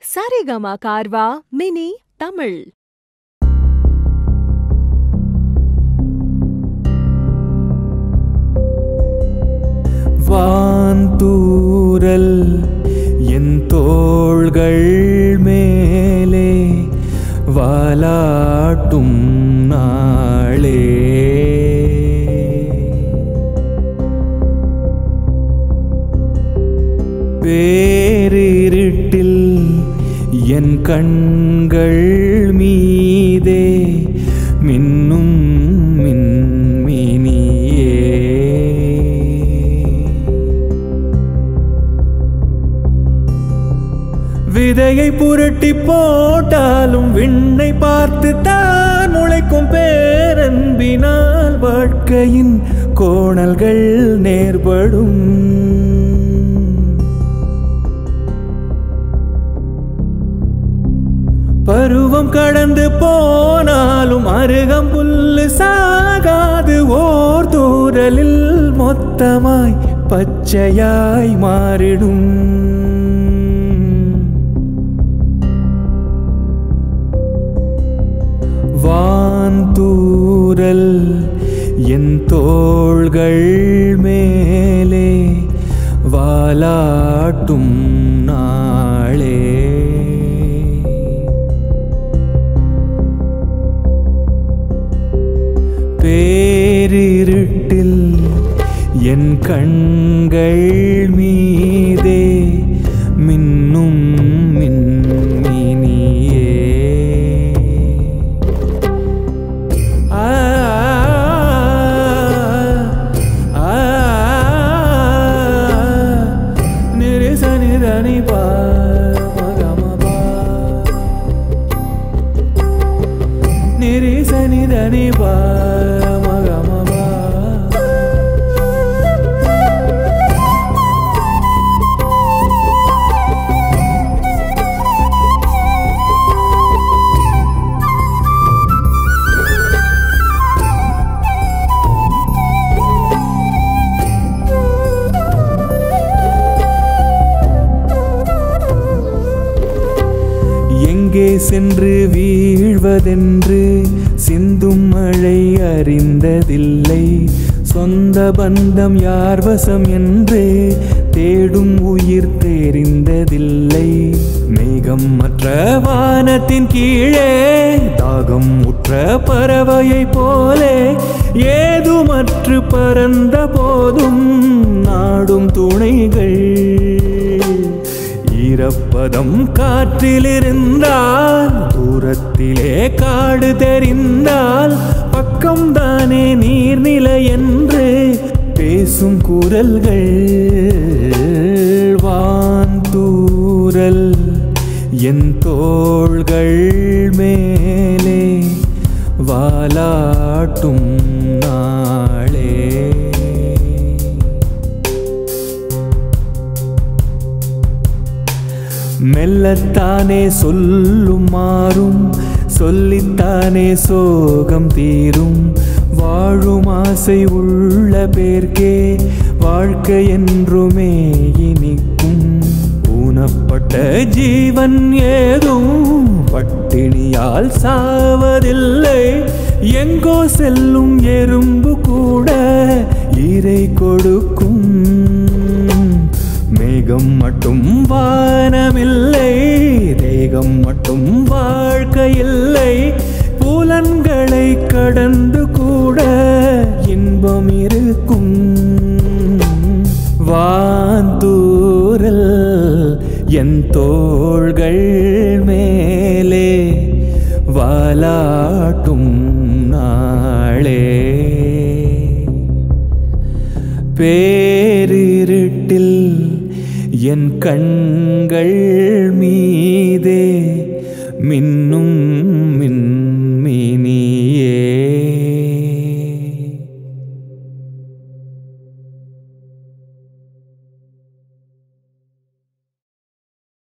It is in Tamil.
சரிகமா கார்வா மினி தமிழ் வான்தூரல் என் தோள்கள் மேலே வாலாட்டும் நாளே பேரிருட்டில் என் கண்கள் மீதே மின்னும் மின்மினியே விதையை புரட்டி போட்டாலும் விண்ணை பார்த்து தான் முளைக்கும் பேரன்பினால் வாழ்க்கையின் கோணல்கள் நேர்படும் பருவம் கடந்து போனாலும் அருகம் புல்லு சாகாது ஓர் தூரலில் மொத்தமாய் பச்சையாய் மாறிடும் வான்தூரல் என் தோள்கள் மேலே வாலாட்டும் நாளே பேரிருட்டில் என் கண்கள் மீதே மின்னும் மின்மினியே ஆ ஆ நிரிச நிதனி பா மகம பா நிரிச நிதனி பா மகம பா எங்கே சென்று வீழ்வதென்று சிந்தும் மழை அறிந்ததில்லை சொந்த பந்தம் யார் வசம் என்று தேடும் உயிர் தெரிந்ததில்லை மேகம் மற்ற வானத்தின் கீழே தாகம் உற்ற பறவையை போலே ஏதுமற்று பறந்த போதும் நாடும் துணைகள் ஈரப்பதம் காற்றில் இருந்தால் தூரத்திலே காடு தெரிந்தால் பக்கம்தானே நீர்நிலை என்று பேசும் குரல்கள் வான்தூரல் என் தோள்கள் மேலே வாலாட்டும் நாளே மெல்லத்தானே சொல்லும் மாறும் சொல்லித்தானே சோகம் தீரும் வாழும் ஆசை உள்ள பேர்க்கே வாழ்க்கை என்றுமே இனிக்கும் ஊனப்பட்ட ஜீவன் ஏதும் பட்டினியால் சாவதில்லை எங்கோ செல்லும் எறும்பு கூட ஈரை கொடுக்கும் மேகம் மட்டும் வானமில்லை தேகம் மட்டும் வாழ்க்கையில்லை புலன்களை கடந்து கூட இன்பம் இருக்கும் வாந்தூரல் என் தோள்கள் மேலே வாலாட்டும் நாளே பேரிருட்டில் என் கண்கள் மீதே மின்